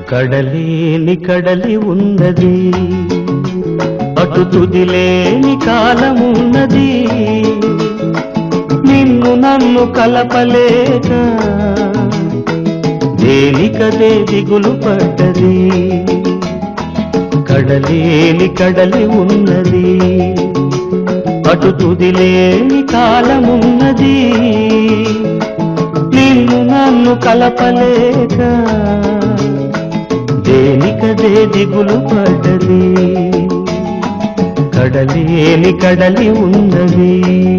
కడలేని కడలి ఉన్నది అటు తుదిలేని కాలమున్నది నిన్ను నన్ను కలపలేక దేనికదే దిగులు పడ్డది కడలేని కడలి ఉన్నది అటు తుదిలేని కాలమున్నది నిన్ను నన్ను కలపలేక దేనికదే దిగులు పడ్డది కడలేని కడలి ఉన్నది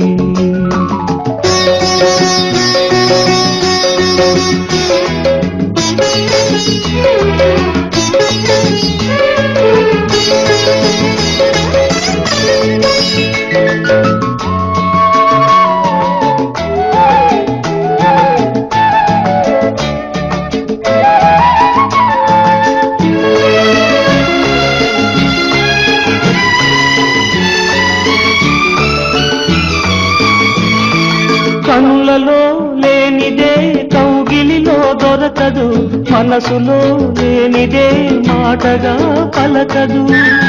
కనులలో లేనిదే కౌగిలిలో దొరకదు మనసులో లేనిదే మాటగా పలకదు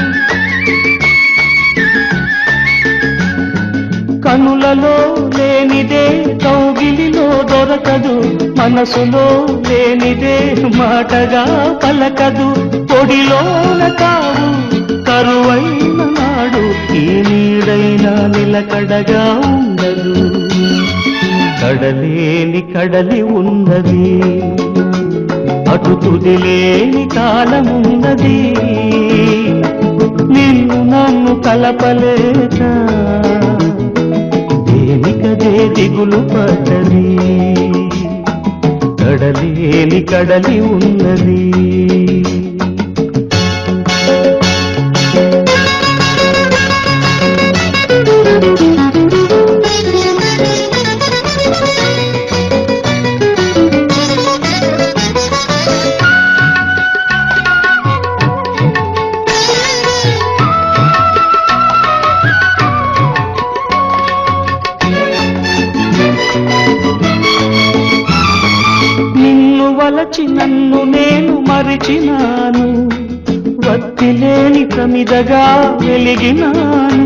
కనులలో లేనిదే కౌగిలిలో దొరకదు మనసులో లేనిదే మాటగా పలకదు పొడిలోన కావు కరువైన నాడు ఈ నీడైనా నిలకడగా ఉండదు కడలేని కడలి ఉన్నది అటు తుదిలేని కాలమున్నది నిన్ను నన్ను కలపలేక దేనికదే దిగులు పడ్డది కడలేని కడలి ఉన్నది నిన్ను వలచి నన్ను నేను మరిచినాను వత్తిలేని ప్రమిదగా వెలిగినాను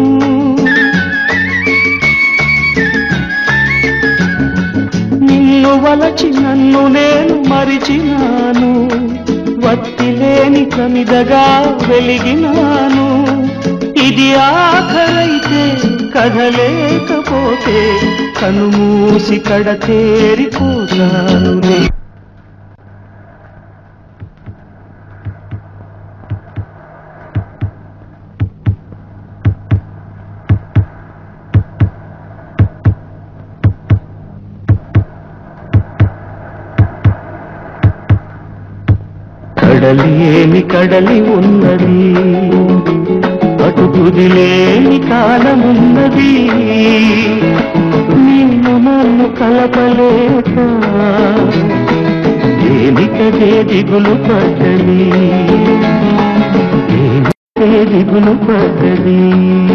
నిన్ను వలచి నన్ను నేను మరిచినాను వత్తిలేని ప్రమిదగా వెలిగినాను ఇది ఆఖరైతే కదలేకపోతే కనుమూసి కడతేరిపోతాను నే కడలేని కడలి ఉన్నది అటు తుదిలేని కాలమున్నది నిన్ను నన్ను కలపలేక దేనికదే దిగులు పడ్డది దేనికే దిగులు పడ్డది